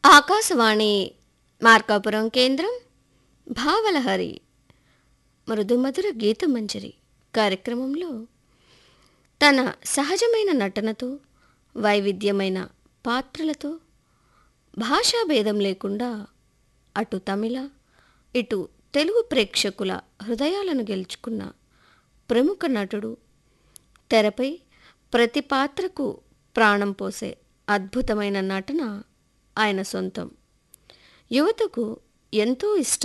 ఆకాశవాణి మార్కాపురం కేంద్రం భావలహరి మృదుమధుర గీతమంజరి కార్యక్రమంలో తన సహజమైన నటనతో వైవిధ్యమైన పాత్రలతో భాషాభేదం లేకుండా అటు తమిళ ఇటు తెలుగు ప్రేక్షకుల హృదయాలను గెలుచుకున్న ప్రముఖ నటుడు తెరపై ప్రతి పాత్రకు ప్రాణం పోసే అద్భుతమైన నటన ఆయన సొంతం యువతకు ఎంతో ఇష్టం